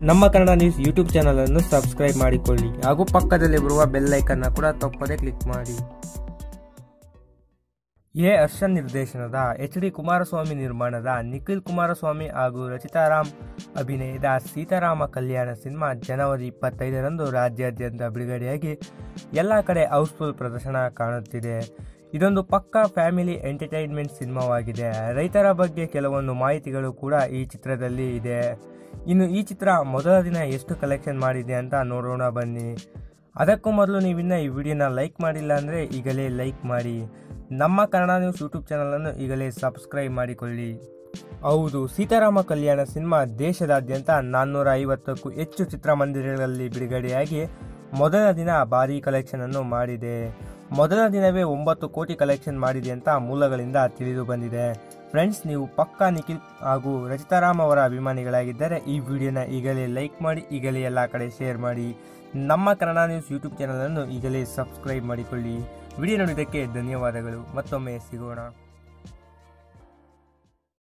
ನಮ್ಮ Kannada news YouTube channel ಅನ್ನು subscribe ಮಾಡಿಕೊಳ್ಳಿ ಹಾಗೂ ಪಕ್ಕದಲ್ಲಿ ಬರುವ ಬೆಲ್ ಐಕನ್ನ ಕೂಡ ತಪ್ಪದೆ ಕ್ಲಿಕ್ ಮಾಡಿ ಎ ಹರ್ಷನ್ ನಿರ್ದೇಶನದ ಎಚ್ ಡಿ ಕುಮಾರಸ್ವಾಮಿ ನಿರ್ಮಾಣದ ನಿಖಿಲ್ ಕುಮಾರಸ್ವಾಮಿ ಹಾಗೂ ರಚಿತಾರಾಮ್ ಅಭಿನಯದ ಸೀತಾರಾಮ ಕಲ್ಯಾಣ ಸಿನಿಮಾ ಜನವರಿ ಇಪ್ಪತ್ತೈದರಂದು ರಾಜ್ಯಾದ್ಯಂತ ಬಿಡುಗಡೆಯಾಗಿ ಎಲ್ಲ ಕಡೆ ಹೌಸ್ಫುಲ್ ಪ್ರದರ್ಶನ ಕಾಣುತ್ತಿದೆ ಇದೊಂದು ಪಕ್ಕಾ ಫ್ಯಾಮಿಲಿ ಎಂಟರ್ಟೈನ್ಮೆಂಟ್ ಸಿನಿಮಾವಾಗಿದೆ ರೈತರ ಬಗ್ಗೆ ಕೆಲವೊಂದು ಮಾಹಿತಿಗಳು ಕೂಡ ಈ ಚಿತ್ರದಲ್ಲಿ ಇದೆ ಇನ್ನು ಈ ಚಿತ್ರ ಮೊದಲ ದಿನ ಎಷ್ಟು ಕಲೆಕ್ಷನ್ ಮಾಡಿದೆ ಅಂತ ನೋಡೋಣ ಬನ್ನಿ ಅದಕ್ಕೂ ಮೊದಲು ನೀವಿನ್ನ ಈ ವಿಡಿಯೋನ ಲೈಕ್ ಮಾಡಿಲ್ಲ ಅಂದರೆ ಈಗಲೇ ಲೈಕ್ ಮಾಡಿ ನಮ್ಮ ಕನ್ನಡ ನ್ಯೂಸ್ ಯೂಟ್ಯೂಬ್ ಚಾನಲನ್ನು ಈಗಲೇ ಸಬ್ಸ್ಕ್ರೈಬ್ ಮಾಡಿಕೊಳ್ಳಿ ಹೌದು ಸೀತಾರಾಮ ಕಲ್ಯಾಣ ಸಿನಿಮಾ ದೇಶದಾದ್ಯಂತ ನಾನ್ನೂರ ಐವತ್ತಕ್ಕೂ ಹೆಚ್ಚು ಚಿತ್ರಮಂದಿರಗಳಲ್ಲಿ ಬಿಡುಗಡೆಯಾಗಿ ಮೊದಲ ದಿನ ಭಾರೀ ಕಲೆಕ್ಷನ್ ಅನ್ನು ಮಾಡಿದೆ ಮೊದಲ ದಿನವೇ ಒಂಬತ್ತು ಕೋಟಿ ಕಲೆಕ್ಷನ್ ಮಾಡಿದೆ ಅಂತ ಮೂಲಗಳಿಂದ ತಿಳಿದು ಬಂದಿದೆ ಫ್ರೆಂಡ್ಸ್ ನೀವು ಪಕ್ಕಾ ನಿಖಿಲ್ ಹಾಗೂ ರಚಿತಾರಾಮ್ ಅವರ ಅಭಿಮಾನಿಗಳಾಗಿದ್ದರೆ ಈ ವಿಡಿಯೋನ ಈಗಲೇ ಲೈಕ್ ಮಾಡಿ ಈಗಲೇ ಎಲ್ಲ ಕಡೆ ಶೇರ್ ಮಾಡಿ ನಮ್ಮ ಕನ್ನಡ ನ್ಯೂಸ್ ಯೂಟ್ಯೂಬ್ ಚಾನಲನ್ನು ಈಗಲೇ ಸಬ್ಸ್ಕ್ರೈಬ್ ಮಾಡಿಕೊಳ್ಳಿ ವಿಡಿಯೋ ನೋಡಿದ್ದಕ್ಕೆ ಧನ್ಯವಾದಗಳು ಮತ್ತೊಮ್ಮೆ ಸಿಗೋಣ